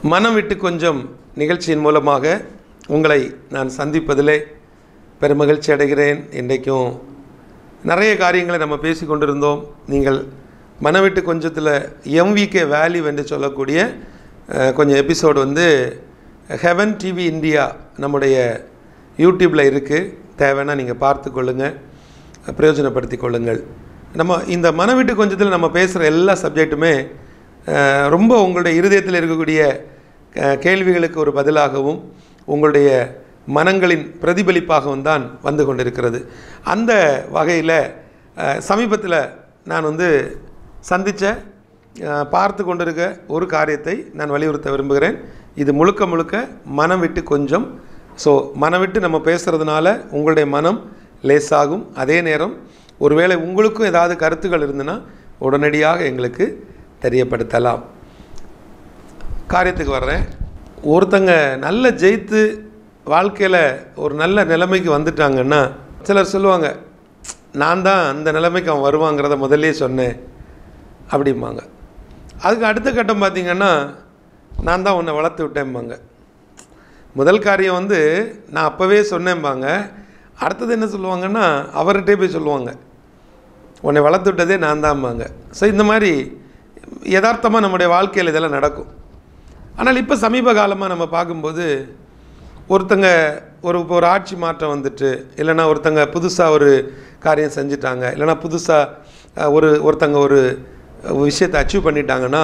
மனம் விட்டு கொஞ்சம் நிகழ்ச்சியின் மூலமாக உங்களை நான் சந்திப்பதிலே பெருமகிழ்ச்சி அடைகிறேன் இன்றைக்கும் நிறைய காரியங்களை நம்ம பேசி கொண்டிருந்தோம் நீங்கள் மனம் விட்டு கொஞ்சத்தில் எம்விகே வேல்யூ என்று சொல்லக்கூடிய அஹ், கொஞ்சம் எபிசோடு வந்து ஹெவன் டிவி இந்தியா நம்முடைய யூடியூப்பில் இருக்குது தேவைன்னா நீங்கள் பார்த்து கொள்ளுங்கள் பிரயோஜனப்படுத்தி கொள்ளுங்கள் நம்ம இந்த மனம் விட்டு கொஞ்சத்தில் நம்ம பேசுகிற எல்லா சப்ஜெக்ட்டுமே அஹ், ரொம்ப உங்களுடைய இருதயத்தில் இருக்கக்கூடிய அஹ், கேள்விகளுக்கு ஒரு பதிலாகவும் உங்களுடைய மனங்களின் பிரதிபலிப்பாகவும் தான் வந்து கொண்டிருக்கிறது அந்த வகையில் சமீபத்தில் நான் வந்து சந்தித்த அஹ், பார்த்து கொண்டிருக்க ஒரு காரியத்தை நான் வலியுறுத்த விரும்புகிறேன் இது முழுக்க முழுக்க மனம் விட்டு கொஞ்சம் ஸோ மனம் விட்டு நம்ம பேசுகிறதுனால உங்களுடைய மனம் லேசாகும் அதே நேரம் ஒருவேளை உங்களுக்கும் ஏதாவது கருத்துக்கள் இருந்ததுன்னா உடனடியாக எங்களுக்கு தெரியப்படுத்தலாம் காரியத்துக்கு வர்றேன் ஒருத்தங்க நல்ல ஜெயித்து வாழ்க்கையில் ஒரு நல்ல நிலைமைக்கு வந்துட்டாங்கன்னா சிலர் சொல்லுவாங்க நான் தான் அந்த நிலைமைக்கு அவன் வருவாங்கிறத முதல்லயே சொன்னேன் அப்படிம்பாங்க அதுக்கு அடுத்த கட்டம் பார்த்திங்கன்னா நான் தான் உன்னை வளர்த்து விட்டேன்பாங்க முதல் காரியம் வந்து நான் அப்போவே சொன்னேன்பாங்க அடுத்தது என்ன சொல்லுவாங்கன்னா அவர்கிட்டே போய் சொல்லுவாங்க உன்னை வளர்த்து விட்டதே நான் தான்பாங்க ஸோ இந்த மாதிரி யதார்த்தமாக நம்முடைய வாழ்க்கையில் இதெல்லாம் நடக்கும் ஆனால் இப்போ சமீப காலமாக நம்ம பார்க்கும்போது ஒருத்தங்க ஒரு இப்போ ஒரு ஆட்சி மாற்றம் வந்துட்டு இல்லைன்னா ஒருத்தங்க புதுசாக ஒரு காரியம் செஞ்சிட்டாங்க இல்லைன்னா புதுசாக ஒரு ஒருத்தங்க ஒரு விஷயத்தை அச்சீவ் பண்ணிட்டாங்கன்னா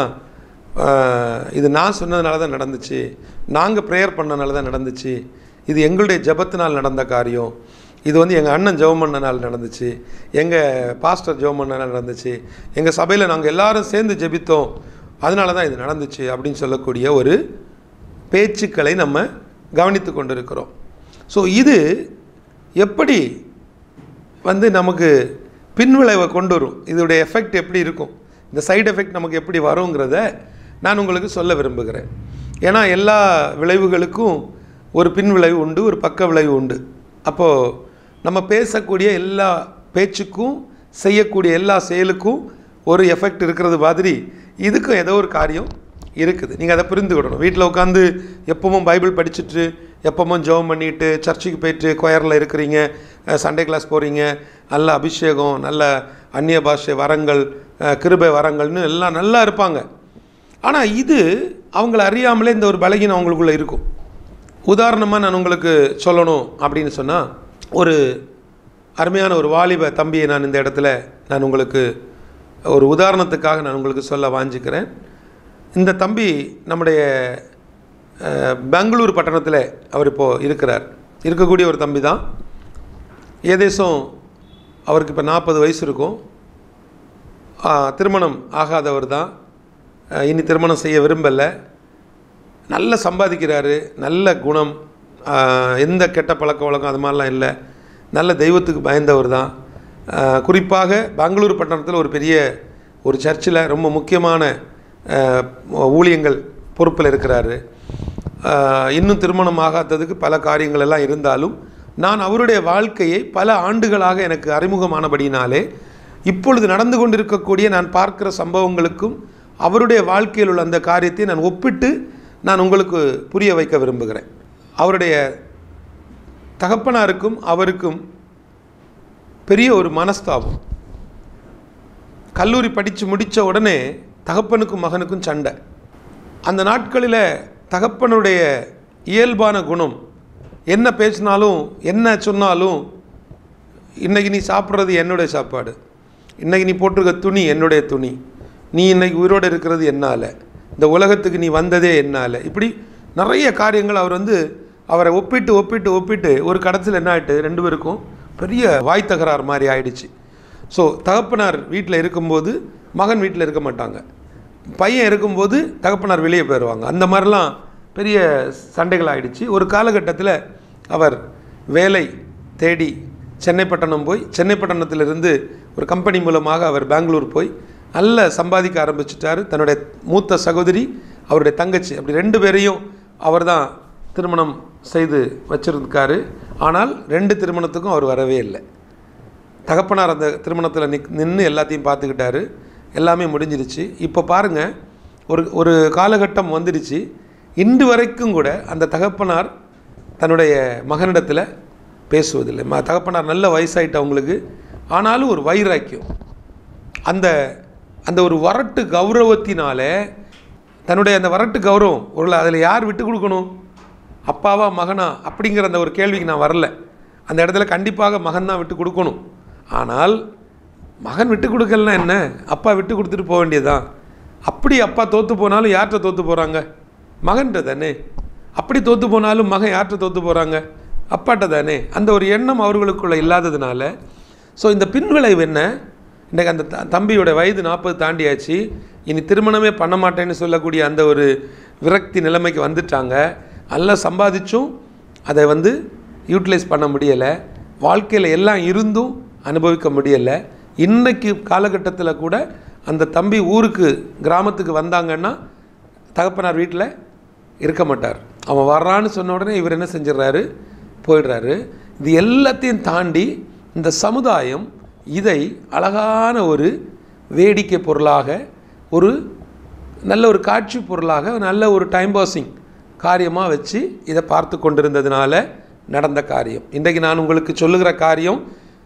ஆஹ், இது நான் சொன்னதுனால தான் நடந்துச்சு நாங்கள் ப்ரேயர் பண்ணனால தான் நடந்துச்சு இது எங்களுடைய ஜெபத்தினால் நடந்த காரியம் இது வந்து எங்கள் அண்ணன் ஜெபம் பண்ணனால் நடந்துச்சு எங்கள் பாஸ்டர் ஜெபம் பண்ணனால் நடந்துச்சு எங்கள் சபையில் நாங்கள் எல்லாரும் சேர்ந்து ஜெபித்தோம் அதனால தான் இது நடந்துச்சு அப்படின்னு சொல்லக்கூடிய ஒரு பேச்சுக்களை நம்ம கவனித்து கொண்டிருக்கிறோம் ஸோ இது எப்படி வந்து நமக்கு பின்விளைவை கொண்டு வரும் இதோடைய எஃபெக்ட் எப்படி இருக்கும் இந்த சைடு எஃபெக்ட் நமக்கு எப்படி வருங்கிறத நான் உங்களுக்கு சொல்ல விரும்புகிறேன் ஏன்னா எல்லா விளைவுகளுக்கும் ஒரு பின்விளைவு உண்டு ஒரு பக்க விளைவு உண்டு அப்போது நம்ம பேசக்கூடிய எல்லா பேச்சுக்கும் செய்யக்கூடிய எல்லா செயலுக்கும் ஒரு எஃபெக்ட் இருக்கிறது மாதிரி இதுக்கும் ஏதோ ஒரு காரியம் இருக்குது நீங்கள் அதை புரிந்துக்கிடணும் வீட்டில் உட்காந்து எப்பவும் பைபிள் படிச்சுட்டு எப்பவும் ஜெபம் பண்ணிட்டு சர்ச்சுக்கு போயிட்டு கொயரில் இருக்கிறீங்க அஹ், சண்டே கிளாஸ் போகிறீங்க நல்ல அபிஷேகம் நல்ல அந்நிய பாஷை வரங்கள் அஹ், கிருபை வரங்கள்னு எல்லாம் நல்லா இருப்பாங்க ஆனால் இது அவங்கள அறியாமலே இந்த ஒரு பலகீனம் அவங்களுக்குள்ளே இருக்கும் உதாரணமாக நான் உங்களுக்கு சொல்லணும் அப்படின்னு சொன்னால் ஒரு அருமையான ஒரு வாலிப தம்பியை நான் இந்த இடத்துல நான் உங்களுக்கு ஒரு உதாரணத்துக்காக நான் உங்களுக்கு சொல்ல வாஞ்சிக்கிறேன் இந்த தம்பி நம்முடைய அஹ், பெங்களூர் பட்டணத்தில் அவர் இப்போது இருக்கிறார் இருக்கக்கூடிய ஒரு தம்பி தான் ஏதேசம் அவருக்கு இப்போ நாற்பது வயசு இருக்கும் ஆ, திருமணம் ஆகாதவர் தான் அஹ், இனி திருமணம் செய்ய விரும்பலை நல்ல சம்பாதிக்கிறாரு நல்ல குணம் ஆஹ், எந்த கெட்ட பழக்க வழக்கம் அது மாதிரிலாம் இல்லை நல்ல தெய்வத்துக்கு பயந்தவர் தான் ஆஹ், குறிப்பாக பெங்களூர் பட்டணத்தில் ஒரு பெரிய ஒரு சர்ச்சில் ரொம்ப முக்கியமான ஆஹ், ஊழியங்கள் பொறுப்பில் இருக்கிறாரு ஆஹ், இன்னும் திருமணம் ஆகாததுக்கு பல காரியங்கள் எல்லாம் இருந்தாலும் நான் அவருடைய வாழ்க்கையை பல ஆண்டுகளாக எனக்கு அறிமுகமானபடினாலே இப்பொழுது நடந்து கொண்டிருக்கக்கூடிய நான் பார்க்கிற சம்பவங்களுக்கும் அவருடைய வாழ்க்கையில் உள்ள அந்த காரியத்தை நான் ஒப்பிட்டு நான் உங்களுக்கு புரிய வைக்க விரும்புகிறேன் அவருடைய தகப்பனாருக்கும் அவருக்கும் பெரிய ஒரு மனஸ்தாபம் கல்லூரி படித்து முடித்த உடனே தகப்பனுக்கும் மகனுக்கும் சண்டை அந்த நாட்களில் தகப்பனுடைய இயல்பான குணம் என்ன பேசினாலும் என்ன சொன்னாலும் இன்றைக்கி நீ சாப்பிட்றது என்னுடைய சாப்பாடு இன்றைக்கி நீ போட்டிருக்க துணி என்னுடைய துணி நீ இன்னைக்கு உயிரோடு இருக்கிறது என்னால் இந்த உலகத்துக்கு நீ வந்ததே என்னால் இப்படி நிறைய காரியங்கள் அவர் வந்து அவரை ஒப்பிட்டு ஒப்பிட்டு ஒப்பிட்டு ஒரு கடத்தில் என்ன ஆயிட்டு ரெண்டு பேருக்கும் பெரிய வாய் தகராறு மாதிரி ஆயிடுச்சு ஸோ தகப்பனார் வீட்டில் இருக்கும்போது மகன் வீட்டில் இருக்க மாட்டாங்க பையன் இருக்கும்போது தகப்பனார் வெளியே போயிடுவாங்க அந்த மாதிரிலாம் பெரிய சண்டைகள் ஆயிடுச்சு ஒரு காலகட்டத்தில் அவர் வேலை தேடி சென்னை பட்டணம் போய் சென்னை பட்டணத்திலிருந்து ஒரு கம்பெனி மூலமாக அவர் பெங்களூர் போய் நல்ல சம்பாதிக்க ஆரம்பிச்சிட்டாரு தன்னுடைய மூத்த சகோதரி அவருடைய தங்கச்சி அப்படி ரெண்டு பேரையும் அவர் தான் திருமணம் செய்து வச்சிருக்காரு ஆனால் ரெண்டு திருமணத்துக்கும் அவர் வரவே இல்லை தகப்பனார் அந்த திருமணத்தில் நிக் நின்று எல்லாத்தையும் பார்த்துக்கிட்டாரு எல்லாமே முடிஞ்சிருச்சு இப்போ பாருங்கள் ஒரு ஒரு காலகட்டம் வந்துடுச்சு இன்று வரைக்கும் கூட அந்த தகப்பனார் தன்னுடைய மகனிடத்தில் பேசுவதில்லை ம தகப்பனார் நல்ல வயசாயிட்டவங்களுக்கு ஆனாலும் ஒரு வைராக்கியம் அந்த அந்த ஒரு வரட்டு கௌரவத்தினால தன்னுடைய அந்த வரட்டு கௌரவம் ஒரு அதில் யார் விட்டு கொடுக்கணும் அப்பாவா மகனா அப்படிங்கிற அந்த ஒரு கேள்விக்கு நான் வரல அந்த இடத்துல கண்டிப்பாக மகன் தான் விட்டு கொடுக்கணும் ஆனால் மகன் விட்டு கொடுக்கலனா என்ன அப்பா விட்டு கொடுத்துட்டு போக வேண்டியதுதான் அப்படி அப்பா தோற்று போனாலும் யார்கிட்ட தோற்று போகிறாங்க மகன்கிட்ட தானே அப்படி தோற்று போனாலும் மகன் யார்கிட்ட தோற்று போகிறாங்க அப்பாட்ட தானே அந்த ஒரு எண்ணம் அவர்களுக்குள்ள இல்லாததுனால ஸோ இந்த பின்விளைவு என்ன இன்றைக்கு அந்த த- தம்பியோட வயது நாற்பது தாண்டியாச்சு இனி திருமணமே பண்ண மாட்டேன்னு சொல்லக்கூடிய அந்த ஒரு விரக்தி நிலைமைக்கு வந்துட்டாங்க நல்லா சம்பாதிச்சும் அதை வந்து யூட்டிலைஸ் பண்ண முடியலை வாழ்க்கையில் எல்லாம் இருந்தும் அனுபவிக்க முடியலை இன்னைக்கு காலகட்டத்தில் கூட அந்த தம்பி ஊருக்கு கிராமத்துக்கு வந்தாங்கன்னா தகப்பனார் வீட்டில் இருக்க மாட்டார் அவன் வர்றான்னு சொன்ன உடனே இவர் என்ன செஞ்சிடறாரு போயிடுறாரு இது எல்லாத்தையும் தாண்டி இந்த சமுதாயம் இதை அழகான ஒரு வேடிக்கை பொருளாக ஒரு நல்ல ஒரு காட்சி பொருளாக நல்ல ஒரு டைம் பாசிங் காரியமாக வச்சு இதை பார்த்து கொண்டிருந்ததுனால நடந்த காரியம் இன்றைக்கு நான் உங்களுக்கு சொல்லுகிற காரியம்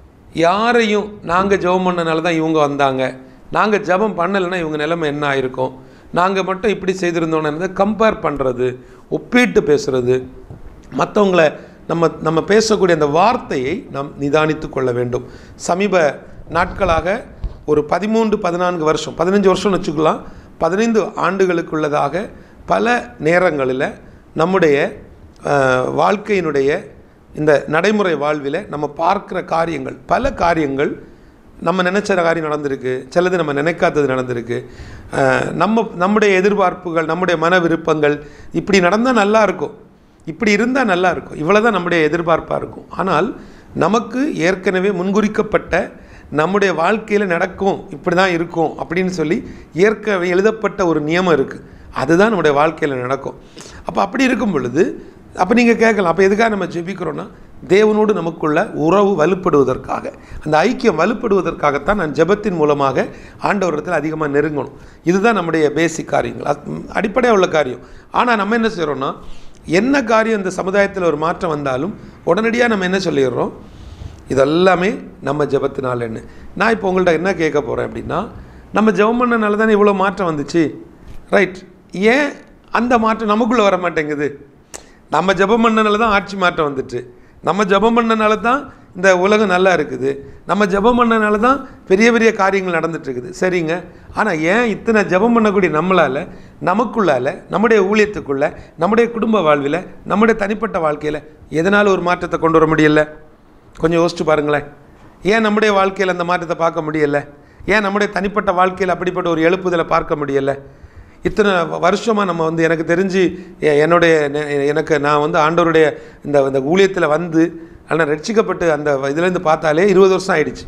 யாரையும் நாங்கள் ஜெபம் பண்ணனால தான் இவங்க வந்தாங்க நாங்கள் ஜெபம் பண்ணலைன்னா இவங்க நிலைமை என்ன ஆயிருக்கும் நாங்கள் மட்டும் இப்படி செய்திருந்தோன்னு கம்பேர் பண்ணுறது ஒப்பிட்டு பேசுறது மற்றவங்கள நம்ம நம்ம பேசக்கூடிய அந்த வார்த்தையை நாம் நிதானித்து கொள்ள வேண்டும் சமீப நாட்களாக ஒரு பதிமூன்று பதினான்கு வருஷம் பதினஞ்சு வருஷம்னு வச்சுக்கலாம் பதினைந்து ஆண்டுகளுக்குள்ளதாக பல நேரங்களில் நம்முடைய அஹ், வாழ்க்கையினுடைய இந்த நடைமுறை வாழ்வில் நம்ம பார்க்குற காரியங்கள் பல காரியங்கள் நம்ம நினச்ச காரியம் நடந்திருக்கு சிலது நம்ம நினைக்காதது நடந்திருக்கு அஹ், நம்ம நம்முடைய எதிர்பார்ப்புகள் நம்முடைய மன விருப்பங்கள் இப்படி நடந்தால் நல்லா இருக்கும் இப்படி இருந்தால் நல்லா இருக்கும் இவ்வளோ தான் நம்முடைய எதிர்பார்ப்பாக இருக்கும் ஆனால் நமக்கு ஏற்கனவே முன்குறிக்கப்பட்ட நம்முடைய வாழ்க்கையில் நடக்கும் இப்படி தான் இருக்கும் அப்படின்னு சொல்லி ஏற்கனவே எழுதப்பட்ட ஒரு நியமம் இருக்குது அதுதான் நம்முடைய வாழ்க்கையில் நடக்கும் அப்போ அப்படி இருக்கும் பொழுது அப்போ நீங்கள் கேட்கலாம் அப்போ எதுக்காக நம்ம ஜெபிக்கிறோன்னா தேவனோடு நமக்குள்ள உறவு வலுப்படுவதற்காக அந்த ஐக்கியம் வலுப்படுவதற்காகத்தான் நான் ஜெபத்தின் மூலமாக ஆண்டவரத்தில் அதிகமாக நெருங்கணும் இதுதான் நம்முடைய பேசிக் காரியங்கள் அது அடிப்படையாக உள்ள காரியம் ஆனால் நம்ம என்ன செய்கிறோன்னா என்ன காரியம் இந்த சமுதாயத்தில் ஒரு மாற்றம் வந்தாலும் உடனடியாக நம்ம என்ன சொல்லிடுறோம் இதெல்லாமே நம்ம ஜெபத்தினாலன்னு நான் இப்போ உங்கள்ட்ட என்ன கேட்க போகிறேன் அப்படின்னா நம்ம ஜெபம் பண்ணனால தானே இவ்வளோ மாற்றம் வந்துச்சு ரைட் ஏன் அந்த மாற்றம் நமக்குள்ளே வர மாட்டேங்குது நம்ம ஜெபம் பண்ணனால தான் ஆட்சி மாற்றம் வந்துட்டு நம்ம ஜெபம் பண்ணனால தான் இந்த உலகம் நல்லா இருக்குது நம்ம ஜெபம் பண்ணனால தான் பெரிய பெரிய காரியங்கள் நடந்துட்டு இருக்குது சரிங்க ஆனால் ஏன் இத்தனை ஜெபம் பண்ணக்கூடிய நம்மளால் நமக்குள்ளால நம்முடைய ஊழியத்துக்குள்ள நம்முடைய குடும்ப வாழ்வில் நம்முடைய தனிப்பட்ட வாழ்க்கையில் எதனால் ஒரு மாற்றத்தை கொண்டு வர முடியல கொஞ்சம் யோசிச்சு பாருங்களேன் ஏன் நம்முடைய வாழ்க்கையில் அந்த மாற்றத்தை பார்க்க முடியல ஏன் நம்முடைய தனிப்பட்ட வாழ்க்கையில் அப்படிப்பட்ட ஒரு எழுப்புதலை பார்க்க முடியல இத்தனை வருஷமாக நம்ம வந்து எனக்கு தெரிஞ்சு எ- என்னுடைய நெ- எனக்கு நான் வந்து ஆண்டவருடைய இந்த இந்த ஊழியத்தில் வந்து ஆனால் ரட்சிக்கப்பட்டு அந்த இதுலேருந்து பார்த்தாலே இருபது வருஷம் ஆயிடுச்சு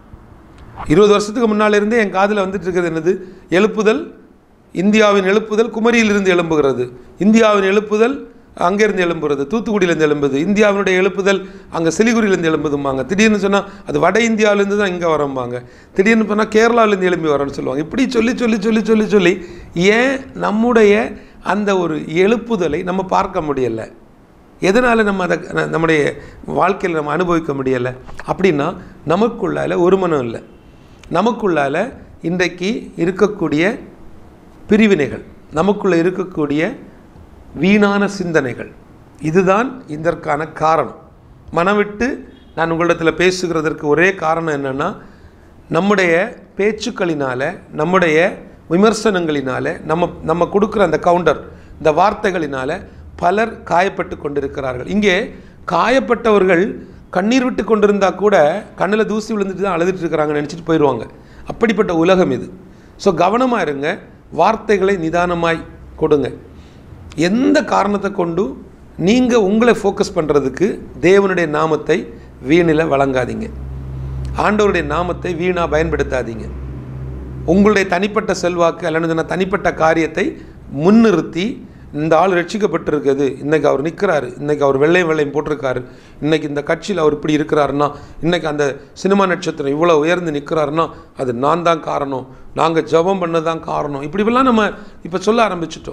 இருபது வருஷத்துக்கு முன்னால இருந்தே என் காதில் வந்துட்டு இருக்கிறது என்னது எழுப்புதல் இந்தியாவின் எழுப்புதல் குமரியிலிருந்து எழும்புகிறது இந்தியாவின் எழுப்புதல் அங்கேருந்து எழும்புறது தூத்துக்குடியிலேருந்து எழும்புது இந்தியாவினுடைய எழுப்புதல் அங்கே சிலிகுரியிலேருந்து எழும்புதும்பாங்க திடீர்னு சொன்னால் அது வட இந்தியாவிலேருந்து தான் இங்கே வரம்பாங்க திடீர்னு போனால் கேரளாவிலேருந்து எழும்பி வரேன்னு சொல்லுவாங்க இப்படி சொல்லி சொல்லி சொல்லி சொல்லி சொல்லி ஏன் நம்முடைய அந்த ஒரு எழுப்புதலை நம்ம பார்க்க முடியலை எதனால் நம்ம அதை ந- நம்முடைய வாழ்க்கையில் நம்ம அனுபவிக்க முடியலை அப்படின்னா நமக்குள்ளால ஒரு மனம் இல்லை நமக்குள்ளால இன்றைக்கு இருக்கக்கூடிய பிரிவினைகள் நமக்குள்ளே இருக்கக்கூடிய வீணான சிந்தனைகள் இதுதான் இதற்கான காரணம் மனவிட்டு நான் உங்களிடத்தில் பேசுகிறதற்கு ஒரே காரணம் என்னென்னா நம்முடைய பேச்சுக்களினால நம்முடைய விமர்சனங்களினால நம்ம நம்ம கொடுக்குற அந்த கவுண்டர் இந்த வார்த்தைகளினால பலர் காயப்பட்டு கொண்டிருக்கிறார்கள் இங்கே காயப்பட்டவர்கள் கண்ணீர் விட்டு கொண்டிருந்தா கூட கண்ணில் தூசி விழுந்துட்டு தான் அழுதுட்டு இருக்கிறாங்கன்னு நினச்சிட்டு போயிடுவாங்க அப்படிப்பட்ட உலகம் இது ஸோ கவனமாக இருங்க வார்த்தைகளை நிதானமாய் கொடுங்க எந்த காரணத்தை கொண்டு நீங்கள் உங்களை ஃபோக்கஸ் பண்ணுறதுக்கு தேவனுடைய நாமத்தை வீணில் வழங்காதீங்க ஆண்டவருடைய நாமத்தை வீணாக பயன்படுத்தாதீங்க உங்களுடைய தனிப்பட்ட செல்வாக்கு அல்லது சொன்ன தனிப்பட்ட காரியத்தை முன்னிறுத்தி இந்த ஆள் ரட்சிக்கப்பட்டிருக்குது இன்னைக்கு அவர் நிற்கிறாரு இன்னைக்கு அவர் வெள்ளையும் வெள்ளையும் போட்டிருக்காரு இன்னைக்கு இந்த கட்சியில் அவர் இப்படி இருக்கிறாருன்னா இன்னைக்கு அந்த சினிமா நட்சத்திரம் இவ்வளோ உயர்ந்து நிற்கிறாருன்னா அது நான் தான் காரணம் நாங்கள் ஜெபம் பண்ணது தான் காரணம் இப்படிவெல்லாம் நம்ம இப்போ சொல்ல ஆரம்பிச்சிட்டோம்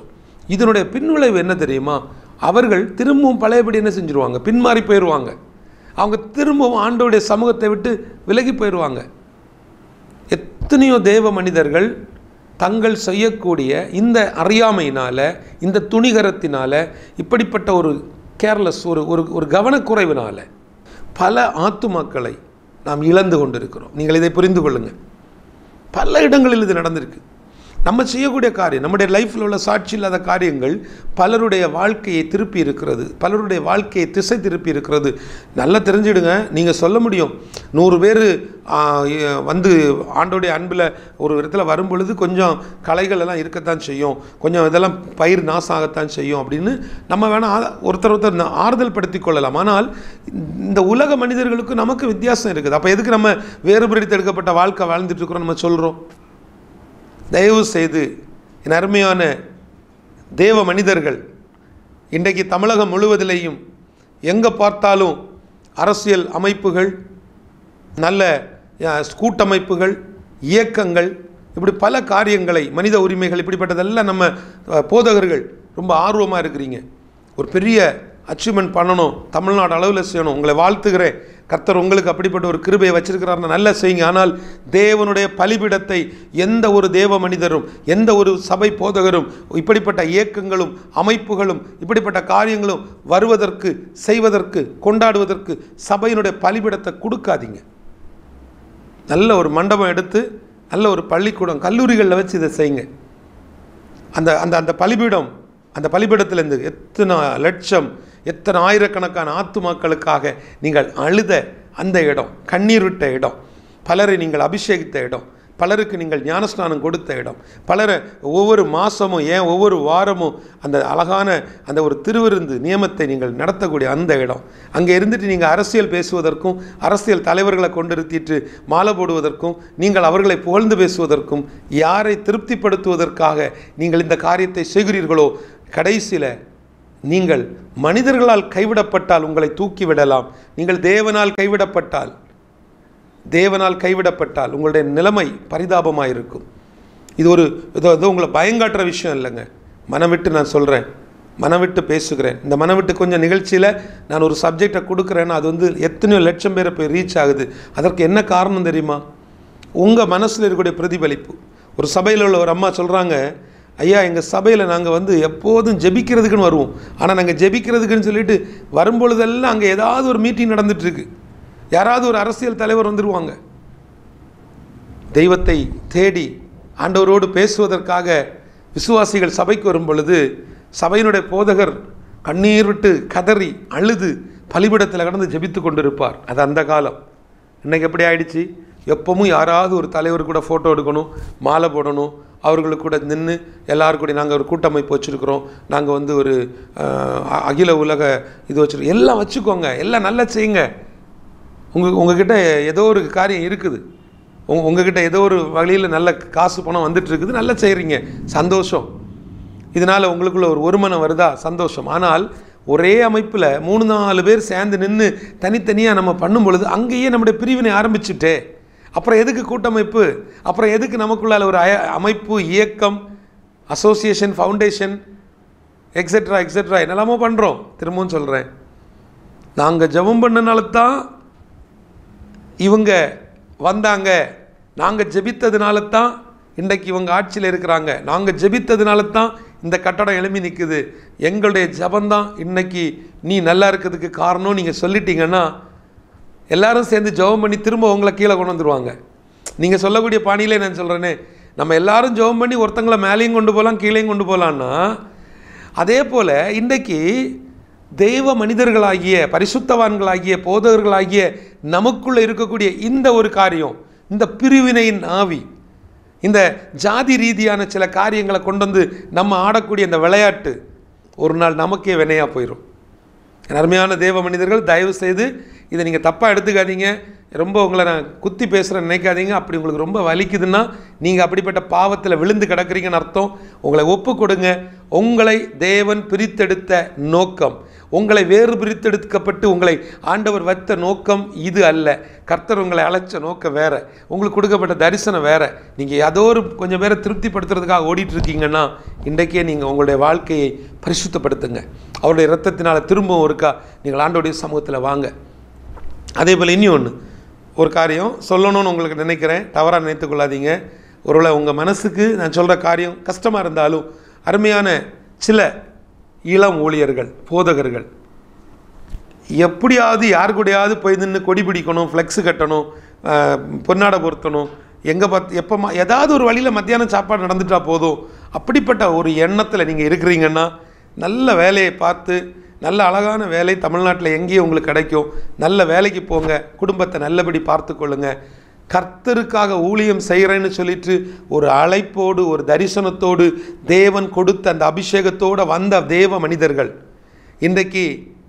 இதனுடைய பின்விளைவு என்ன தெரியுமா அவர்கள் திரும்பவும் பழையபடி என்ன செஞ்சுருவாங்க பின்மாறி போயிடுவாங்க அவங்க திரும்பவும் ஆண்டோடைய சமூகத்தை விட்டு விலகி போயிடுவாங்க எத்தனையோ தேவ மனிதர்கள் தங்கள் செய்யக்கூடிய இந்த அறியாமையினால் இந்த துணிகரத்தினால இப்படிப்பட்ட ஒரு கேர்லெஸ் ஒரு ஒரு ஒரு கவனக்குறைவினால் பல ஆத்துமாக்களை நாம் இழந்து கொண்டிருக்கிறோம் நீங்கள் இதை புரிந்து கொள்ளுங்கள் பல இடங்களில் இது நடந்திருக்கு நம்ம செய்யக்கூடிய காரியம் நம்முடைய லைஃப்பில் உள்ள சாட்சி இல்லாத காரியங்கள் பலருடைய வாழ்க்கையை திருப்பி இருக்கிறது பலருடைய வாழ்க்கையை திசை திருப்பி இருக்கிறது நல்லா தெரிஞ்சிடுங்க நீங்கள் சொல்ல முடியும் நூறு பேர் வந்து ஆண்டோடைய அன்பில் ஒரு விதத்தில் வரும் பொழுது கொஞ்சம் கலைகள் எல்லாம் இருக்கத்தான் செய்யும் கொஞ்சம் இதெல்லாம் பயிர் நாசாகத்தான் செய்யும் அப்படின்னு நம்ம வேணால் ஒருத்தர் ஒருத்தர் நா- ஆறுதல் படுத்தி கொள்ளலாம் ஆனால் இந்த உலக மனிதர்களுக்கு நமக்கு வித்தியாசம் இருக்குது அப்போ எதுக்கு நம்ம வேறுபடுத்தி எடுக்கப்பட்ட வாழ்க்கை வாழ்ந்துட்டு இருக்கிறோம் நம்ம சொல்கிறோம் தயவு செய்து என் அருமையான தேவ மனிதர்கள் இன்றைக்கு தமிழகம் முழுவதிலேயும் எங்கே பார்த்தாலும் அரசியல் அமைப்புகள் நல்ல அஹ், கூட்டமைப்புகள் இயக்கங்கள் இப்படி பல காரியங்களை மனித உரிமைகள் இப்படிப்பட்டதெல்லாம் நம்ம அஹ், போதகர்கள் ரொம்ப ஆர்வமாக இருக்கிறீங்க ஒரு பெரிய அச்சீவ்மெண்ட் பண்ணணும் தமிழ்நாடு அளவில் செய்யணும் உங்களை வாழ்த்துகிறேன் கர்த்தர் உங்களுக்கு அப்படிப்பட்ட ஒரு கிருபையை வச்சிருக்கிறாருன்னு நல்லா செய்யுங்க ஆனால் தேவனுடைய பலிபீடத்தை எந்த ஒரு தேவ மனிதரும் எந்த ஒரு சபை போதகரும் இப்படிப்பட்ட இயக்கங்களும் அமைப்புகளும் இப்படிப்பட்ட காரியங்களும் வருவதற்கு செய்வதற்கு கொண்டாடுவதற்கு சபையினுடைய பலிபீடத்தை கொடுக்காதீங்க நல்ல ஒரு மண்டபம் எடுத்து நல்ல ஒரு பள்ளிக்கூடம் கல்லூரிகளில் வச்சு இதை செய்யுங்க அந்த அந்த அந்த பலிபீடம் அந்த பலிபீடத்திலேருந்து எத்தனை லட்சம் எத்தனை ஆயிரக்கணக்கான ஆத்துமாக்களுக்காக நீங்கள் அழுத அந்த இடம் கண்ணீர் விட்ட இடம் பலரை நீங்கள் அபிஷேகித்த இடம் பலருக்கு நீங்கள் ஞானஸ்நானம் கொடுத்த இடம் பலரை ஒவ்வொரு மாதமும் ஏன் ஒவ்வொரு வாரமும் அந்த அழகான அந்த ஒரு திருவிருந்து நியமத்தை நீங்கள் நடத்தக்கூடிய அந்த இடம் அங்கே இருந்துட்டு நீங்கள் அரசியல் பேசுவதற்கும் அரசியல் தலைவர்களை கொண்டிருத்திட்டு மாலை போடுவதற்கும் நீங்கள் அவர்களை புகழ்ந்து பேசுவதற்கும் யாரை திருப்திப்படுத்துவதற்காக நீங்கள் இந்த காரியத்தை செய்கிறீர்களோ கடைசியில் நீங்கள் மனிதர்களால் கைவிடப்பட்டால் உங்களை தூக்கி விடலாம் நீங்கள் தேவனால் கைவிடப்பட்டால் தேவனால் கைவிடப்பட்டால் உங்களுடைய நிலைமை பரிதாபமாக இருக்கும் இது ஒரு இதோ இதோ உங்களை பயங்காட்டுற விஷயம் இல்லைங்க மனம் விட்டு நான் சொல்கிறேன் மனம் விட்டு பேசுகிறேன் இந்த மனம் விட்டு கொஞ்சம் நிகழ்ச்சியில் நான் ஒரு சப்ஜெக்டை கொடுக்குறேன்னா அது வந்து எத்தனையோ லட்சம் பேரை போய் ரீச் ஆகுது அதற்கு என்ன காரணம் தெரியுமா உங்கள் மனசில் இருக்கக்கூடிய பிரதிபலிப்பு ஒரு சபையில் உள்ள ஒரு அம்மா சொல்கிறாங்க ஐயா எங்கள் சபையில் நாங்கள் வந்து எப்போதும் ஜெபிக்கிறதுக்குன்னு வருவோம் ஆனால் நாங்கள் ஜெபிக்கிறதுக்குன்னு சொல்லிட்டு வரும்பொழுதெல்லாம் அங்கே ஏதாவது ஒரு மீட்டிங் நடந்துட்டுருக்கு யாராவது ஒரு அரசியல் தலைவர் வந்துடுவாங்க தெய்வத்தை தேடி ஆண்டவரோடு பேசுவதற்காக விசுவாசிகள் சபைக்கு வரும் பொழுது சபையினுடைய போதகர் கண்ணீர் விட்டு கதறி அழுது பலிபிடத்தில் கடந்து ஜெபித்து கொண்டிருப்பார் அது அந்த காலம் இன்னைக்கு எப்படி ஆயிடுச்சு எப்பவும் யாராவது ஒரு தலைவர் கூட ஃபோட்டோ எடுக்கணும் மாலை போடணும் அவர்களுக்கு கூட நின்று எல்லாரும் கூட நாங்கள் ஒரு கூட்டமைப்பு வச்சுருக்கிறோம் நாங்கள் வந்து ஒரு அஹ், அ- அகில உலக இது வச்சுருக்கோம் எல்லாம் வச்சுக்கோங்க எல்லாம் நல்லா செய்யுங்க உங்கள் உங்ககிட்ட ஏதோ ஒரு காரியம் இருக்குது உங்க உங்ககிட்ட ஏதோ ஒரு வழியில் நல்ல காசு பணம் வந்துட்டு இருக்குது நல்லா செய்கிறீங்க சந்தோஷம் இதனால் உங்களுக்குள்ள ஒரு ஒருமனம் வருதா சந்தோஷம் ஆனால் ஒரே அமைப்பில் மூணு நாலு பேர் சேர்ந்து நின்று தனித்தனியாக நம்ம பண்ணும் பொழுது அங்கேயே நம்முடைய பிரிவினை ஆரம்பிச்சுட்டே அப்புறம் எதுக்கு கூட்டமைப்பு அப்புறம் எதுக்கு நமக்குள்ளால ஒரு அய- அமைப்பு இயக்கம் அசோசியேஷன் ஃபவுண்டேஷன் எக்ஸெட்ரா எக்ஸெட்ரா என்னெல்லாமோ பண்ணுறோம் திரும்பவும் சொல்கிறேன் நாங்கள் ஜெபம் பண்ணனால தான் இவங்க வந்தாங்க நாங்கள் ஜெபித்ததுனால தான் இன்றைக்கு இவங்க ஆட்சியில் இருக்கிறாங்க நாங்கள் ஜெபித்ததுனால தான் இந்த கட்டடம் எழும்பி நிற்குது எங்களுடைய ஜெபந்தான் இன்னைக்கு நீ நல்லா இருக்கிறதுக்கு காரணம் நீங்கள் சொல்லிட்டீங்கன்னா எல்லாரும் சேர்ந்து ஜெபம் பண்ணி திரும்ப உங்களை கீழே கொண்டு வந்துருவாங்க நீங்கள் சொல்லக்கூடிய பாணியிலே நான் சொல்கிறேனே நம்ம எல்லாரும் ஜெபம் பண்ணி ஒருத்தங்களை மேலேயும் கொண்டு போகலாம் கீழேயும் கொண்டு போகலான்னா அதே போல் இன்றைக்கு தெய்வ மனிதர்களாகிய பரிசுத்தவான்களாகிய போதகர்களாகிய நமக்குள்ள இருக்கக்கூடிய இந்த ஒரு காரியம் இந்த பிரிவினையின் ஆவி இந்த ஜாதி ரீதியான சில காரியங்களை கொண்டு வந்து நம்ம ஆடக்கூடிய இந்த விளையாட்டு ஒரு நாள் நமக்கே வினையாக போயிடும் என் அருமையான தேவ மனிதர்கள் தயவு செய்து இதை நீங்கள் தப்பாக எடுத்துக்காதீங்க ரொம்ப உங்களை நான் குத்தி பேசுகிறேன்னு நினைக்காதீங்க அப்படி உங்களுக்கு ரொம்ப வலிக்குதுன்னா நீங்கள் அப்படிப்பட்ட பாவத்தில் விழுந்து கிடக்குறீங்கன்னு அர்த்தம் உங்களை ஒப்பு கொடுங்க உங்களை தேவன் பிரித்தெடுத்த நோக்கம் உங்களை வேறு பிரித்தெடுக்கப்பட்டு உங்களை ஆண்டவர் வைத்த நோக்கம் இது அல்ல கர்த்தர் உங்களை அழைச்ச நோக்கம் வேற உங்களுக்கு கொடுக்கப்பட்ட தரிசனம் வேற நீங்கள் ஏதோ ஒரு கொஞ்சம் பேரை திருப்திப்படுத்துறதுக்காக ஓடிட்டு இருக்கீங்கன்னா இன்றைக்கே நீங்கள் உங்களுடைய வாழ்க்கையை பரிசுத்தப்படுத்துங்க அவருடைய இரத்தத்தினால் திரும்பவும் இருக்கா நீங்கள் ஆண்டோடைய சமூகத்தில் வாங்க அதே போல் இனி ஒன்று ஒரு காரியம் சொல்லணும்னு உங்களுக்கு நினைக்கிறேன் தவறாக நினைத்துக் கொள்ளாதீங்க ஒருவேளை உங்கள் மனசுக்கு நான் சொல்கிற காரியம் கஷ்டமாக இருந்தாலும் அருமையான சில இளம் ஊழியர்கள் போதகர்கள் எப்படியாவது யார் கூடயாவது போய் நின்று கொடி பிடிக்கணும் ஃப்ளெக்ஸு கட்டணும் ஆஹ், பொன்னாடை பொருத்தணும் எங்கே பார்த்து எப்போ ஏதாவது ஒரு வழியில் மத்தியானம் சாப்பாடு நடந்துட்டா போதும் அப்படிப்பட்ட ஒரு எண்ணத்தில் நீங்கள் இருக்கிறீங்கன்னா நல்ல வேலையை பார்த்து நல்ல அழகான வேலை தமிழ்நாட்டில் எங்கேயும் உங்களுக்கு கிடைக்கும் நல்ல வேலைக்கு போங்க குடும்பத்தை நல்லபடி பார்த்து கொள்ளுங்க கர்த்தருக்காக ஊழியம் செய்கிறேன்னு சொல்லிட்டு ஒரு அழைப்போடு ஒரு தரிசனத்தோடு தேவன் கொடுத்த அந்த அபிஷேகத்தோடு வந்த தேவ மனிதர்கள் இன்றைக்கு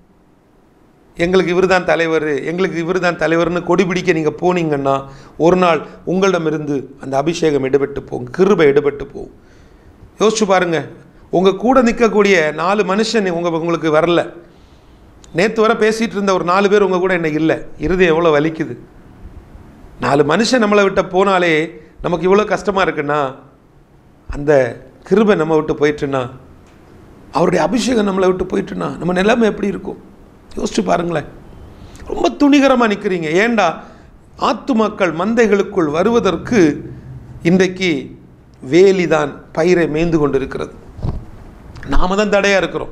எங்களுக்கு இவர் தான் தலைவர் எங்களுக்கு இவர் தான் தலைவர்னு கொடி பிடிக்க நீங்கள் போனீங்கன்னா ஒரு நாள் உங்களிடமிருந்து அந்த அபிஷேகம் எடுபட்டு போகும் கிருபை எடுபட்டு போகும் யோசிச்சு பாருங்க உங்கள் கூட நிற்கக்கூடிய நாலு மனுஷன் உங்கள் உங்களுக்கு வரல நேற்று வரை பேசிகிட்டு இருந்த ஒரு நாலு பேர் உங்கள் கூட இன்னைக்கு இல்லை இருதயம் எவ்வளோ வலிக்குது நாலு மனுஷன் நம்மளை விட்ட போனாலே நமக்கு இவ்வளோ கஷ்டமாக இருக்குன்னா அந்த கிருபை நம்ம விட்டு போயிட்டுன்னா அவருடைய அபிஷேகம் நம்மளை விட்டு போயிட்டுனா நம்ம நிலைமை எப்படி இருக்கும் யோசிச்சு பாருங்களேன் ரொம்ப துணிகரமாக நிற்கிறீங்க ஏண்டா ஆத்துமாக்கள் மந்தைகளுக்குள் வருவதற்கு இன்றைக்கு வேலிதான் பயிரை மேய்ந்து கொண்டு இருக்கிறது நாம தான் தடையாக இருக்கிறோம்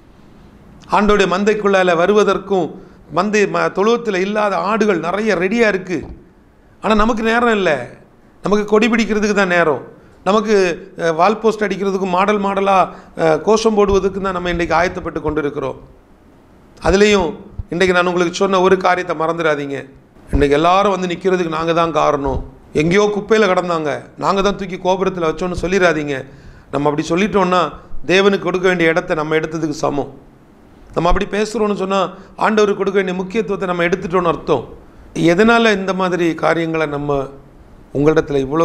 ஆண்டோடைய மந்தைக்குள்ளால வருவதற்கும் மந்தை ம தொழுவத்தில் இல்லாத ஆடுகள் நிறைய ரெடியாக இருக்குது ஆனால் நமக்கு நேரம் இல்லை நமக்கு கொடி பிடிக்கிறதுக்கு தான் நேரம் நமக்கு அஹ், வால் போஸ்ட் அடிக்கிறதுக்கு மாடல் மாடலாக கோஷம் போடுவதுக்கு தான் நம்ம இன்றைக்கு ஆயத்தப்பட்டு கொண்டு இருக்கிறோம் அதுலேயும் இன்றைக்கு நான் உங்களுக்கு சொன்ன ஒரு காரியத்தை மறந்துடாதீங்க இன்றைக்கி எல்லாரும் வந்து நிற்கிறதுக்கு நாங்கள் தான் காரணம் எங்கேயோ குப்பையில் கிடந்தாங்க நாங்கள் தான் தூக்கி கோபுரத்தில் வச்சோன்னு சொல்லிடாதீங்க நம்ம அப்படி சொல்லிட்டோம்னா தேவனுக்கு கொடுக்க வேண்டிய இடத்த நம்ம எடுத்ததுக்கு சமம் நம்ம அப்படி பேசுகிறோன்னு சொன்னால் ஆண்டவருக்கு கொடுக்க வேண்டிய முக்கியத்துவத்தை நம்ம எடுத்துட்டோன்னு அர்த்தம் எதனால் இந்த மாதிரி காரியங்களை நம்ம உங்களிடத்தில் இவ்வளோ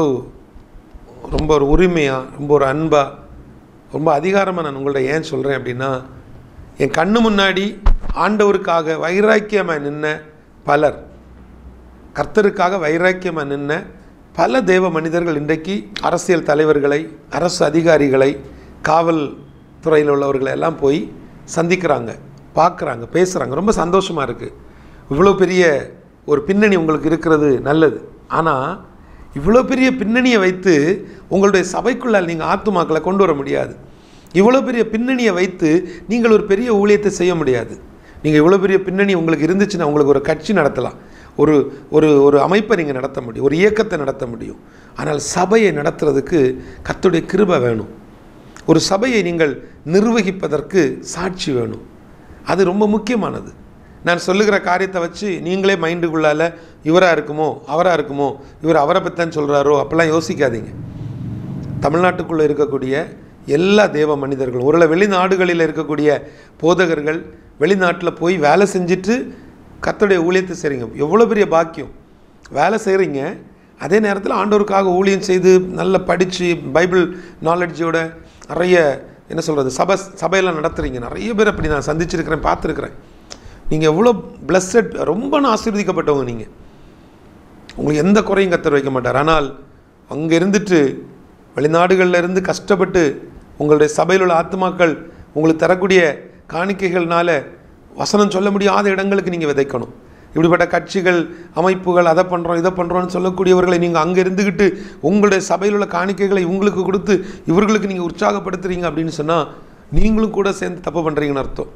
ரொம்ப ஒரு உரிமையாக ரொம்ப ஒரு அன்பாக ரொம்ப அதிகாரமாக நான் உங்கள்ட்ட ஏன் சொல்கிறேன் அப்படின்னா என் கண்ணு முன்னாடி ஆண்டவருக்காக வைராக்கியமாக நின்ன பலர் கர்த்தருக்காக வைராக்கியமாக நின்ன பல தேவ மனிதர்கள் இன்றைக்கு அரசியல் தலைவர்களை அரசு அதிகாரிகளை காவல் துறையில் உள்ளவர்களை எல்லாம் போய் சந்திக்கிறாங்க பார்க்குறாங்க பேசுகிறாங்க ரொம்ப சந்தோஷமாக இருக்குது இவ்வளோ பெரிய ஒரு பின்னணி உங்களுக்கு இருக்கிறது நல்லது ஆனால் இவ்வளோ பெரிய பின்னணியை வைத்து உங்களுடைய சபைக்குள்ளால் நீங்கள் ஆத்துமாக்களை கொண்டு வர முடியாது இவ்வளோ பெரிய பின்னணியை வைத்து நீங்கள் ஒரு பெரிய ஊழியத்தை செய்ய முடியாது நீங்கள் இவ்வளோ பெரிய பின்னணி உங்களுக்கு இருந்துச்சுன்னா உங்களுக்கு ஒரு கட்சி நடத்தலாம் ஒரு ஒரு ஒரு அமைப்பை நீங்கள் நடத்த முடியும் ஒரு இயக்கத்தை நடத்த முடியும் ஆனால் சபையை நடத்துறதுக்கு கர்த்தருடைய கிருபை வேணும் ஒரு சபையை நீங்கள் நிர்வகிப்பதற்கு சாட்சி வேணும் அது ரொம்ப முக்கியமானது நான் சொல்லுகிற காரியத்தை வச்சு நீங்களே மைண்டுக்குள்ளால இவராக இருக்குமோ அவராக இருக்குமோ இவர் அவரை பற்றி தான் சொல்கிறாரோ அப்போல்லாம் யோசிக்காதீங்க தமிழ்நாட்டுக்குள்ளே இருக்கக்கூடிய எல்லா தேவ மனிதர்களும் ஒருவேளை வெளிநாடுகளில் இருக்கக்கூடிய போதகர்கள் வெளிநாட்டில் போய் வேலை செஞ்சுட்டு கர்த்தருடைய ஊழியத்தை செய்கிறீங்க எவ்வளோ பெரிய பாக்கியம் வேலை செய்கிறீங்க அதே நேரத்தில் ஆண்டவருக்காக ஊழியம் செய்து நல்லா படித்து பைபிள் நாலெட்ஜோட நிறைய என்ன சொல்கிறது சபை சபையெல்லாம் நடத்துகிறீங்க நிறைய பேர் அப்படி நான் சந்திச்சிருக்கிறேன் பார்த்துருக்குறேன் நீங்கள் எவ்வளோ பிளஸ்ஸட் ரொம்ப நான் ஆசீர்வதிக்கப்பட்டவங்க நீங்கள் உங்களுக்கு எந்த குறையும் கத்தர் வைக்க மாட்டார் ஆனால் அங்கே இருந்துட்டு வெளிநாடுகளில் இருந்து கஷ்டப்பட்டு உங்களுடைய சபையில் உள்ள ஆத்மாக்கள் உங்களுக்கு தரக்கூடிய காணிக்கைகள்னால வசனம் சொல்ல முடியாத இடங்களுக்கு நீங்கள் விதைக்கணும் இப்படிப்பட்ட கட்சிகள் அமைப்புகள் அதை பண்ணுறோம் இதை பண்ணுறோம்னு சொல்லக்கூடியவர்களை நீங்கள் அங்கே இருந்துக்கிட்டு உங்களுடைய சபையில் உள்ள காணிக்கைகளை உங்களுக்கு கொடுத்து இவர்களுக்கு நீங்கள் உற்சாகப்படுத்துறீங்க அப்படின்னு சொன்னால் நீங்களும் கூட சேர்ந்து தப்பு பண்ணுறீங்கன்னு அர்த்தம்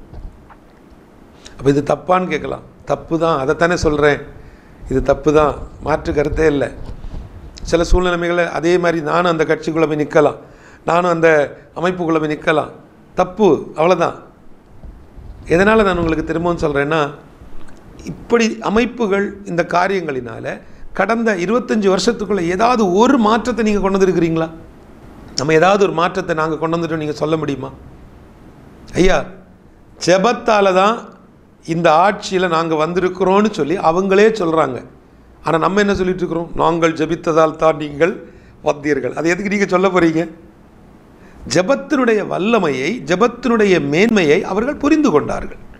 அப்போ இது தப்பான்னு கேட்கலாம் தப்பு தான் அதைத்தானே சொல்கிறேன் இது தப்பு தான் மாற்று கருத்தே இல்லை சில சூழ்நிலைமைகளை அதே மாதிரி நானும் அந்த கட்சிக்குள்ளே போய் நிற்கலாம் நானும் அந்த அமைப்புக்குள்ளே போய் நிற்கலாம் தப்பு அவ்வளோதான் எதனால் நான் உங்களுக்கு திரும்பவும் சொல்கிறேன்னா இப்படி அமைப்புகள் இந்த காரியங்களினால கடந்த இருபத்தஞ்சி வருஷத்துக்குள்ளே ஏதாவது ஒரு மாற்றத்தை நீங்கள் கொண்டு வந்திருக்கிறீங்களா நம்ம ஏதாவது ஒரு மாற்றத்தை நாங்கள் கொண்டு வந்துட்டோம் நீங்கள் சொல்ல முடியுமா ஐயா ஜெபத்தால் தான் இந்த ஆட்சியில் நாங்கள் வந்திருக்கிறோன்னு சொல்லி அவங்களே சொல்கிறாங்க ஆனால் நம்ம என்ன சொல்லிட்டு இருக்கிறோம் நாங்கள் ஜெபித்ததால் தான் நீங்கள் வந்தீர்கள் அது எதுக்கு நீங்கள் சொல்ல போகிறீங்க ஜெபத்தினுடைய வல்லமையை ஜெபத்தினுடைய மேன்மையை அவர்கள் புரிந்து கொண்டார்கள்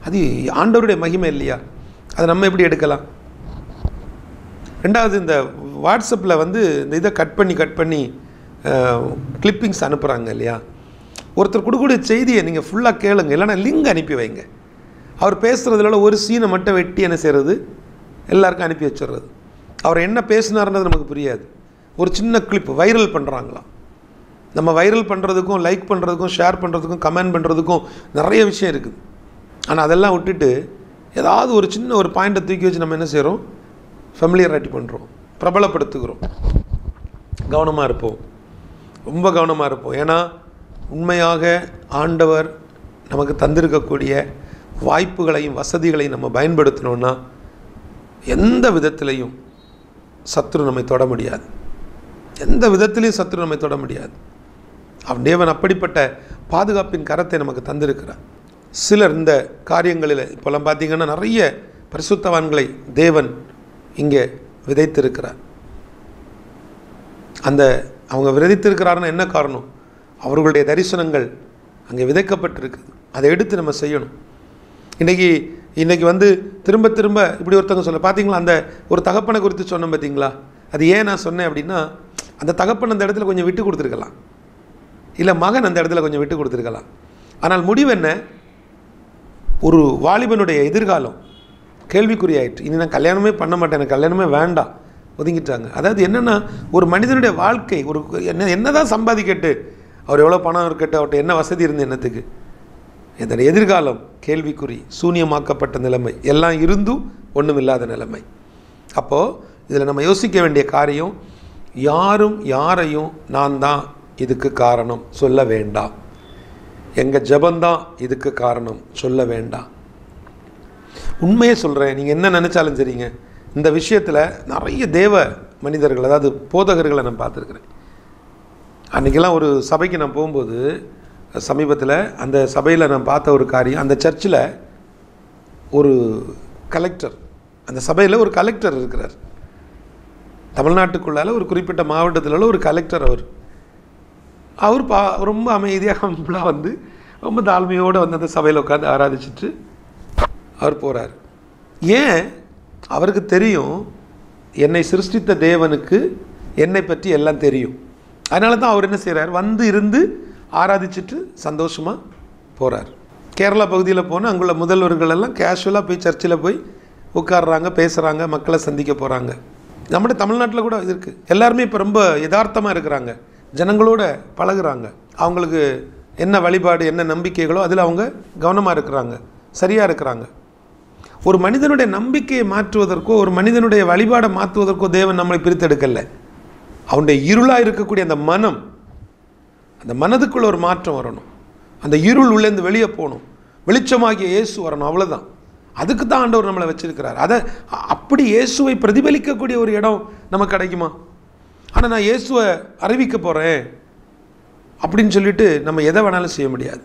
அது ஆண்டவருடைய மகிமை இல்லையா அதை நம்ம எப்படி எடுக்கலாம் ரெண்டாவது இந்த வாட்ஸ்அப்பில் வந்து இந்த இதை கட் பண்ணி கட் பண்ணி கிளிப்பிங்ஸ் அனுப்புகிறாங்க இல்லையா ஒருத்தர் கொடுக்கக்கூடிய செய்தியை நீங்கள் ஃபுல்லாக கேளுங்க இல்லைன்னா லிங்க் அனுப்பி வைங்க அவர் பேசுகிறதுல ஒரு சீனை மட்டும் வெட்டி என்ன செய்கிறது எல்லாருக்கும் அனுப்பி வச்சிடுறது அவர் என்ன பேசினாருன்றது நமக்கு புரியாது ஒரு சின்ன கிளிப் வைரல் பண்ணுறாங்களாம் நம்ம வைரல் பண்ணுறதுக்கும் லைக் பண்ணுறதுக்கும் ஷேர் பண்ணுறதுக்கும் கமெண்ட் பண்ணுறதுக்கும் நிறைய விஷயம் இருக்குது ஆனால் அதெல்லாம் விட்டுட்டு ஏதாவது ஒரு சின்ன ஒரு பாயிண்ட்டை தூக்கி வச்சு நம்ம என்ன செய்கிறோம் ஃபெமிலியரைட்டி பண்ணுறோம் பிரபலப்படுத்துகிறோம் கவனமாக இருப்போம் ரொம்ப கவனமாக இருப்போம் ஏன்னா உண்மையாக ஆண்டவர் நமக்கு தந்திருக்கக்கூடிய வாய்ப்புகளையும் வசதிகளையும் நம்ம பயன்படுத்தினோன்னா எந்த விதத்திலையும் சத்ரு நம்மை தொட முடியாது எந்த விதத்திலையும் சத்ரு நம்மை தொட முடியாது அவன் தேவன் அப்படிப்பட்ட பாதுகாப்பின் கரத்தை நமக்கு தந்திருக்கிறார் சிலர் இந்த காரியங்களில் இப்போல்லாம் பார்த்தீங்கன்னா நிறைய பரிசுத்தவான்களை தேவன் இங்கே விதைத்திருக்கிறார் அந்த அவங்க விதைத்திருக்கிறாருன்னா என்ன காரணம் அவர்களுடைய தரிசனங்கள் அங்கே விதைக்கப்பட்டிருக்குது அதை எடுத்து நம்ம செய்யணும் இன்றைக்கி இன்றைக்கி வந்து திரும்ப திரும்ப இப்படி ஒருத்தவங்க சொல்ல பார்த்தீங்களா அந்த ஒரு தகப்பனை குறித்து சொன்னேன் பார்த்தீங்களா அது ஏன் நான் சொன்னேன் அப்படின்னா அந்த தகப்பன் அந்த இடத்துல கொஞ்சம் விட்டு கொடுத்துருக்கலாம் இல்லை மகன் அந்த இடத்துல கொஞ்சம் விட்டு கொடுத்துருக்கலாம் ஆனால் முடிவு என்ன ஒரு வாலிபனுடைய எதிர்காலம் கேள்விக்குறியாயிற்று இனி நான் கல்யாணமே பண்ண மாட்டேன் எனக்கு கல்யாணமே வேண்டாம் ஒதுங்கிட்டாங்க அதாவது என்னென்னா ஒரு மனிதனுடைய வாழ்க்கை ஒரு என்ன என்ன தான் சம்பாதிக்கட்டு அவர் எவ்வளோ பணம் இருக்கட்டு அவர்கிட்ட என்ன வசதி இருந்து என்னத்துக்கு இதன் எதிர்காலம் கேள்விக்குறி சூனியமாக்கப்பட்ட நிலைமை எல்லாம் இருந்தும் ஒன்றும் இல்லாத நிலைமை அப்போது இதில் நம்ம யோசிக்க வேண்டிய காரியம் யாரும் யாரையும் நான் தான் இதுக்கு காரணம் சொல்ல வேண்டாம் எங்கள் ஜபந்தான் இதுக்கு காரணம் சொல்ல வேண்டாம் உண்மையே சொல்கிறேன் நீங்கள் என்ன நினச்சாலும் சரிங்க இந்த விஷயத்தில் நிறைய தேவ மனிதர்கள் அதாவது போதகர்களை நான் பார்த்துருக்குறேன் அன்றைக்கெல்லாம் ஒரு சபைக்கு நான் போகும்போது சமீபத்தில் அந்த சபையில் நான் பார்த்த ஒரு காரியம் அந்த சர்ச்சில் ஒரு கலெக்டர் அந்த சபையில் ஒரு கலெக்டர் இருக்கிறார் தமிழ்நாட்டுக்குள்ளால ஒரு குறிப்பிட்ட மாவட்டத்தில் உள்ள ஒரு கலெக்டர் அவர் அவர் பா ரொம்ப அமைதியாக ஹம்பிளாக வந்து ரொம்ப தாழ்மையோடு வந்து அந்த சபையில் உட்காந்து ஆராதிச்சிட்டு அவர் போகிறார் ஏன் அவருக்கு தெரியும் என்னை சிருஷ்டித்த தேவனுக்கு என்னை பற்றி எல்லாம் தெரியும் அதனால தான் அவர் என்ன செய்கிறார் வந்து இருந்து ஆராதிச்சிட்டு சந்தோஷமாக போகிறார் கேரளா பகுதியில் போனால் அங்குள்ள முதல்வர்கள் எல்லாம் கேஷுவலாக போய் சர்ச்சில் போய் உட்காடுறாங்க பேசுகிறாங்க மக்களை சந்திக்க போகிறாங்க நம்முடைய தமிழ்நாட்டில் கூட இது இருக்குது எல்லாருமே இப்போ ரொம்ப யதார்த்தமாக இருக்கிறாங்க ஜனங்களோட பழகுறாங்க அவங்களுக்கு என்ன வழிபாடு என்ன நம்பிக்கைகளோ அதில் அவங்க கவனமாக இருக்கிறாங்க சரியாக இருக்கிறாங்க ஒரு மனிதனுடைய நம்பிக்கையை மாற்றுவதற்கோ ஒரு மனிதனுடைய வழிபாடை மாற்றுவதற்கோ தேவன் நம்மளை பிரித்தெடுக்கல அவனுடைய இருளாக இருக்கக்கூடிய அந்த மனம் அந்த மனதுக்குள்ள ஒரு மாற்றம் வரணும் அந்த இருள் உள்ளேருந்து வெளியே போகணும் வெளிச்சமாகிய இயேசு வரணும் அவ்வளோதான் அதுக்கு தான் ஆண்டவர் நம்மளை வச்சிருக்கிறார் அதை அ- அப்படி இயேசுவை பிரதிபலிக்கக்கூடிய ஒரு இடம் நமக்கு கிடைக்குமா ஆனால் நான் இயேசுவை அறிவிக்க போகிறேன் அப்படின்னு சொல்லிட்டு நம்ம எதை வேணாலும் செய்ய முடியாது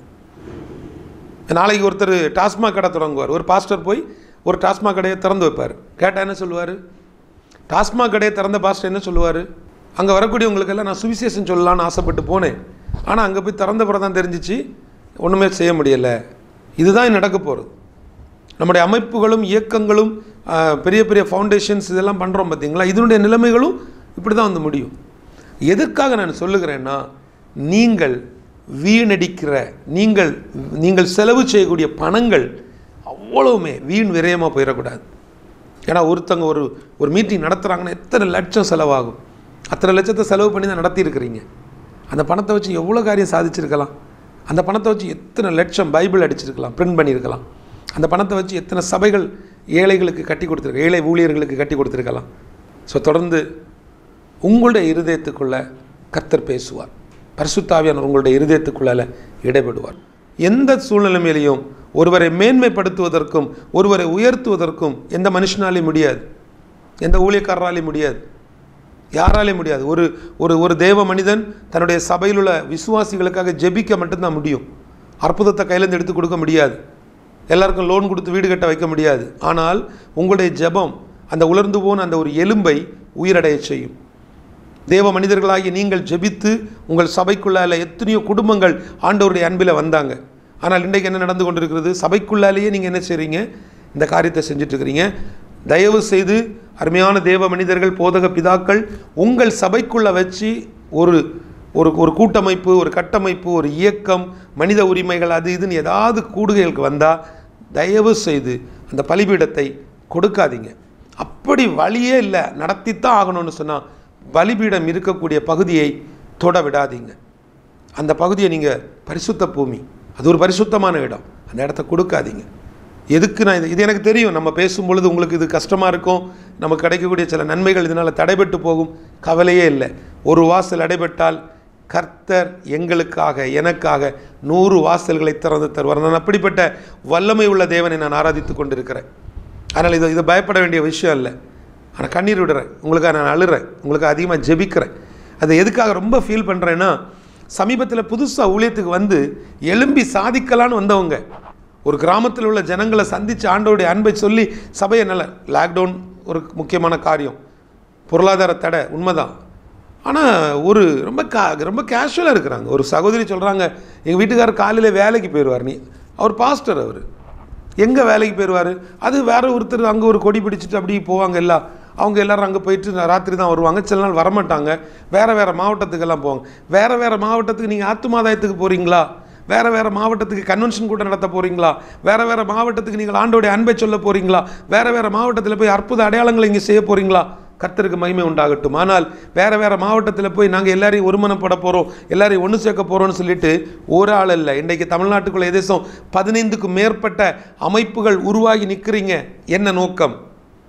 நாளைக்கு ஒருத்தர் டாஸ்மாக் கடை தொடங்குவார் ஒரு பாஸ்டர் போய் ஒரு டாஸ்மாக் கடையை திறந்து வைப்பார் கேட்டால் என்ன சொல்லுவார் டாஸ்மாக் கடையை திறந்த பாஸ்டர் என்ன சொல்லுவார் அங்கே வரக்கூடியவங்களுக்கெல்லாம் நான் சுவிசேஷம் சொல்லலாம்னு ஆசைப்பட்டு போனேன் ஆனால் அங்கே போய் திறந்த பிறகு தான் தெரிஞ்சிச்சு ஒன்றுமே செய்ய முடியலை இதுதான் நடக்க போகிறது நம்முடைய அமைப்புகளும் இயக்கங்களும் ஆஹ், பெரிய பெரிய ஃபவுண்டேஷன்ஸ் இதெல்லாம் பண்ணுறோம் பார்த்தீங்களா இதனுடைய நிலைமைகளும் இப்படி தான் வந்து முடியும் எதற்காக நான் சொல்லுகிறேன்னா நீங்கள் வீணடிக்கிற நீங்கள் நீங்கள் செலவு செய்யக்கூடிய பணங்கள் அவ்வளவுமே வீண் விரயமாக போயிடக்கூடாது ஏன்னா ஒருத்தங்க ஒரு ஒரு மீட்டிங் நடத்துகிறாங்கன்னா எத்தனை லட்சம் செலவாகும் அத்தனை லட்சத்தை செலவு பண்ணி தான் நடத்தியிருக்கிறீங்க அந்த பணத்தை வச்சு எவ்வளோ காரியம் சாதிச்சிருக்கலாம் அந்த பணத்தை வச்சு எத்தனை லட்சம் பைபிள் அடிச்சிருக்கலாம் பிரிண்ட் பண்ணியிருக்கலாம் அந்த பணத்தை வச்சு எத்தனை சபைகள் ஏழைகளுக்கு கட்டி கொடுத்துருக்க ஏழை ஊழியர்களுக்கு கட்டி கொடுத்துருக்கலாம் ஸோ தொடர்ந்து உங்களுடைய இருதயத்துக்குள்ள கர்த்தர் பேசுவார் பரிசுத்தாவியானவர் உங்களுடைய இருதயத்துக்குள்ளால இடைபடுவார் எந்த சூழ்நிலைமையிலையும் ஒருவரை மேன்மைப்படுத்துவதற்கும் ஒருவரை உயர்த்துவதற்கும் எந்த மனுஷனாலையும் முடியாது எந்த ஊழியக்காரராலையும் முடியாது யாராலையும் முடியாது ஒரு ஒரு ஒரு தேவ மனிதன் தன்னுடைய சபையில் உள்ள விசுவாசிகளுக்காக ஜெபிக்க மட்டும்தான் முடியும் அற்புதத்தை கையிலேருந்து எடுத்து கொடுக்க முடியாது எல்லாருக்கும் லோன் கொடுத்து வீடு கட்ட வைக்க முடியாது ஆனால் உங்களுடைய ஜெபம் அந்த உலர்ந்து போன அந்த ஒரு எலும்பை உயிரடைய செய்யும் தேவ மனிதர்களாகி நீங்கள் ஜெபித்து உங்கள் சபைக்குள்ளால எத்தனையோ குடும்பங்கள் ஆண்டவருடைய அன்பில் வந்தாங்க ஆனால் இன்றைக்கு என்ன நடந்து கொண்டிருக்கிறது சபைக்குள்ளாலேயே நீங்கள் என்ன செய்கிறீங்க இந்த காரியத்தை செஞ்சுட்டு இருக்கிறீங்க தயவு செய்து அருமையான தேவ மனிதர்கள் போதக பிதாக்கள் உங்கள் சபைக்குள்ளே வச்சு ஒரு ஒரு ஒரு கூட்டமைப்பு ஒரு கட்டமைப்பு ஒரு இயக்கம் மனித உரிமைகள் அது இதுன்னு ஏதாவது கூடுகைகளுக்கு வந்தால் தயவு செய்து அந்த பலிபீடத்தை கொடுக்காதீங்க அப்படி வழியே இல்லை நடத்தித்தான் ஆகணும்னு சொன்னால் பலிபீடம் இருக்கக்கூடிய பகுதியை தொட விடாதீங்க அந்த பகுதியை நீங்கள் பரிசுத்த பூமி அது ஒரு பரிசுத்தமான இடம் அந்த இடத்த கொடுக்காதீங்க எதுக்கு நான் இது இது எனக்கு தெரியும் நம்ம பேசும் பொழுது உங்களுக்கு இது கஷ்டமாக இருக்கும் நமக்கு கிடைக்கக்கூடிய சில நன்மைகள் இதனால் தடைபட்டு போகும் கவலையே இல்லை ஒரு வாசல் அடைபட்டால் கர்த்தர் எங்களுக்காக எனக்காக நூறு வாசல்களை திறந்து தருவார் நான் அப்படிப்பட்ட வல்லமை உள்ள தேவனை நான் ஆராதித்து கொண்டிருக்கிறேன் அதனால் இது இது பயப்பட வேண்டிய விஷயம் இல்லை ஆனால் கண்ணீர் விடுறேன் உங்களுக்காக நான் அழுறேன் உங்களுக்கு அதிகமாக ஜெபிக்கிறேன் அது எதுக்காக ரொம்ப ஃபீல் பண்ணுறேன்னா சமீபத்தில் புதுசாக ஊழியத்துக்கு வந்து எலும்பி சாதிக்கலான்னு வந்தவங்க ஒரு கிராமத்தில் உள்ள ஜனங்களை சந்தித்து ஆண்டோடைய அன்பை சொல்லி சபையை நல்ல லாக்டவுன் ஒரு முக்கியமான காரியம் பொருளாதார தடை உண்மைதான் ஆனால் ஒரு ரொம்ப கா ரொம்ப கேஷுவலாக இருக்கிறாங்க ஒரு சகோதரி சொல்கிறாங்க எங்கள் வீட்டுக்காரர் காலையில் வேலைக்கு போயிடுவார் நீ அவர் பாஸ்டர் அவர் எங்கே வேலைக்கு போயிடுவார் அது வேற ஒருத்தர் அங்கே ஒரு கொடி பிடிச்சிட்டு அப்படி போவாங்க எல்லாம் அவங்க எல்லாரும் அங்கே போயிட்டு ராத்திரி தான் வருவாங்க சில நாள் வரமாட்டாங்க வேறு வேறு மாவட்டத்துக்கெல்லாம் போவாங்க வேறு வேறு மாவட்டத்துக்கு நீங்கள் ஆத்துமாதாயத்துக்கு போகிறீங்களா வேறு வேறு மாவட்டத்துக்கு கன்வென்ஷன் கூட்டம் நடத்த போகிறீங்களா வேறு வேறு மாவட்டத்துக்கு நீங்கள் ஆண்டோடைய அன்பை சொல்ல போகிறீங்களா வேறு வேறு மாவட்டத்தில் போய் அற்புத அடையாளங்களை இங்கே செய்ய போகிறீங்களா கர்த்தருக்கு மகிமை உண்டாகட்டும் ஆனால் வேறு வேறு மாவட்டத்தில் போய் நாங்கள் எல்லாரையும் ஒருமனப்பட போகிறோம் எல்லாரையும் ஒன்று சேர்க்க போகிறோம்னு சொல்லிட்டு ஒரு ஆள் இல்லை இன்றைக்கு தமிழ்நாட்டுக்குள்ள எதேசம் பதினைந்துக்கும் மேற்பட்ட அமைப்புகள் உருவாகி நிற்கிறீங்க என்ன நோக்கம்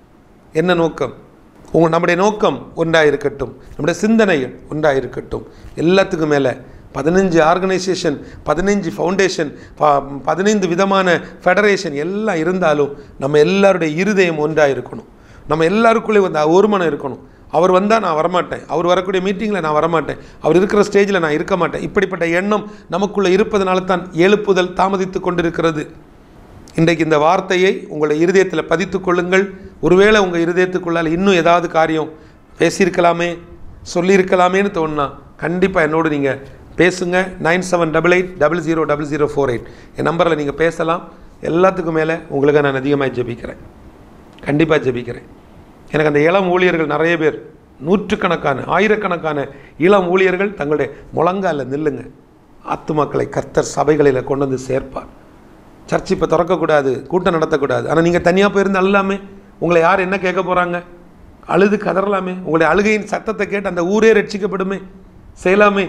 என்ன நோக்கம் உங்கள் நம்முடைய நோக்கம் ஒன்றாயிருக்கட்டும் நம்முடைய சிந்தனைகள் ஒன்றாயிருக்கட்டும் எல்லாத்துக்கும் மேலே பதினஞ்சு ஆர்கனைசேஷன் பதினஞ்சு ஃபவுண்டேஷன் ப பதினைந்து விதமான ஃபெடரேஷன் எல்லாம் இருந்தாலும் நம்ம எல்லாருடைய இருதயம் ஒன்றாக இருக்கணும் நம்ம எல்லாருக்குள்ளே வந்து ஒருமனம் இருக்கணும் அவர் வந்தால் நான் வரமாட்டேன் அவர் வரக்கூடிய மீட்டிங்கில் நான் வரமாட்டேன் அவர் இருக்கிற ஸ்டேஜில் நான் இருக்க மாட்டேன் இப்படிப்பட்ட எண்ணம் நமக்குள்ளே இருப்பதனால தான் எழுப்புதல் தாமதித்து கொண்டிருக்கிறது இன்றைக்கு இந்த வார்த்தையை உங்களுடைய இருதயத்தில் பதித்து கொள்ளுங்கள் ஒருவேளை உங்கள் இருதயத்துக்குள்ளால் இன்னும் ஏதாவது காரியம் பேசியிருக்கலாமே சொல்லியிருக்கலாமேன்னு தோணுனா கண்டிப்பாக என்னோடு நீங்கள் பேசுங்க nine seven double eight double zero double zero four eight என் நம்பரில் நீங்கள் பேசலாம் எல்லாத்துக்கும் மேலே உங்களுக்கு நான் அதிகமாக ஜெபிக்கிறேன் கண்டிப்பாக ஜெபிக்கிறேன் எனக்கு அந்த இளம் ஊழியர்கள் நிறைய பேர் நூற்றுக்கணக்கான ஆயிரக்கணக்கான இளம் ஊழியர்கள் தங்களுடைய முழங்கால நில்லுங்க ஆத்துமாக்களை கர்த்தர் சபைகளில் கொண்டு வந்து சேர்ப்பார் சர்ச் இப்போ திறக்கக்கூடாது கூட்டம் நடத்தக்கூடாது ஆனால் நீங்கள் தனியாக போயிருந்து அழலாமே உங்களை யார் என்ன கேட்க போகிறாங்க அழுது கதறலாமே உங்களுடைய அழுகையின் சத்தத்தை கேட்டு அந்த ஊரே ரட்சிக்கப்படுமே செய்யலாமே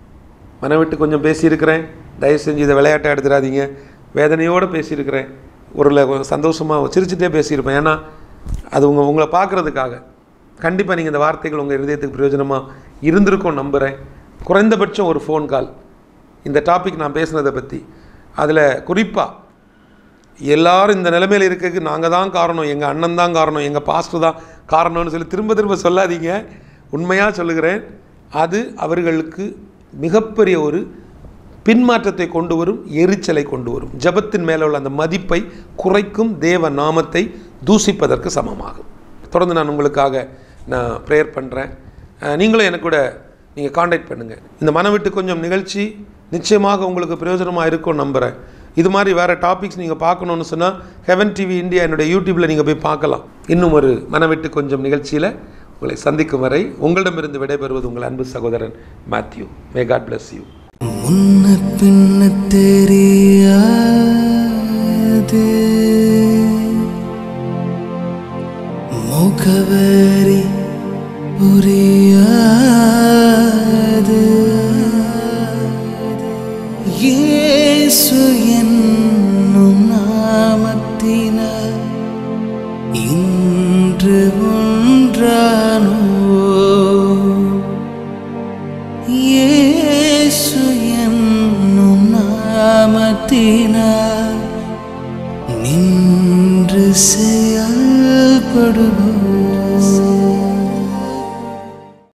மனம் விட்டு கொஞ்சம் பேசியிருக்கிறேன் தயவு செஞ்சு இதை விளையாட்டை எடுத்துடாதீங்க வேதனையோடு பேசியிருக்கிறேன் ஒரு சந்தோஷமாக சிரிச்சுட்டே பேசியிருப்பேன் ஏன்னா அது உங்கள் உங்களை பார்க்குறதுக்காக கண்டிப்பாக நீங்கள் இந்த வார்த்தைகள் உங்கள் இருதயத்துக்கு பிரயோஜனமாக இருந்திருக்கும் நம்புகிறேன் குறைந்தபட்சம் ஒரு ஃபோன் கால் இந்த டாபிக் நான் பேசுனதை பற்றி அதில் குறிப்பாக எல்லாரும் இந்த நிலைமையில் இருக்கிறதுக்கு நாங்கள் தான் காரணம் எங்கள் அண்ணன் தான் காரணம் எங்கள் பாஸ்டர் தான் காரணம்னு சொல்லி திரும்ப திரும்ப சொல்லாதீங்க உண்மையாக சொல்லுகிறேன் அது அவர்களுக்கு மிகப்பெரிய ஒரு பின்மாற்றத்தை கொண்டு வரும் எரிச்சலை கொண்டு வரும் ஜபத்தின் மேலே உள்ள அந்த மதிப்பை குறைக்கும் தேவ நாமத்தை தூசிப்பதற்கு சமமாகும் தொடர்ந்து நான் உங்களுக்காக நான் ப்ரேயர் பண்ணுறேன் நீங்களும் எனக்கு கூட நீங்கள் காண்டாக்ட் பண்ணுங்கள் இந்த மனம் விட்டு கொஞ்சம் நிகழ்ச்சி நிச்சயமாக உங்களுக்கு பிரயோஜனமாக இருக்கும் நம்புகிறேன் இது மாதிரி வேறு டாபிக்ஸ் நீங்கள் பார்க்கணுன்னு சொன்னால் ஹெவன் டிவி இந்தியா என்னுடைய யூடியூப்பில் நீங்கள் போய் பார்க்கலாம் இன்னும் ஒரு மனவிட்டு கொஞ்சம் நிகழ்ச்சியில் உங்களை சந்திக்கும் வரை உங்களிடமிருந்து விடைபெறுவது உங்கள் அன்பு சகோதரன் Mathew may God bless you முன்ன பின்ன தெரியாது முகவரி புரியாது இயேசு என்னும் நாமத்தினால் இன்று ஒன்றானோ இயேசு என்னும் நாமத்தினால் நின்று செயல்படுவோம்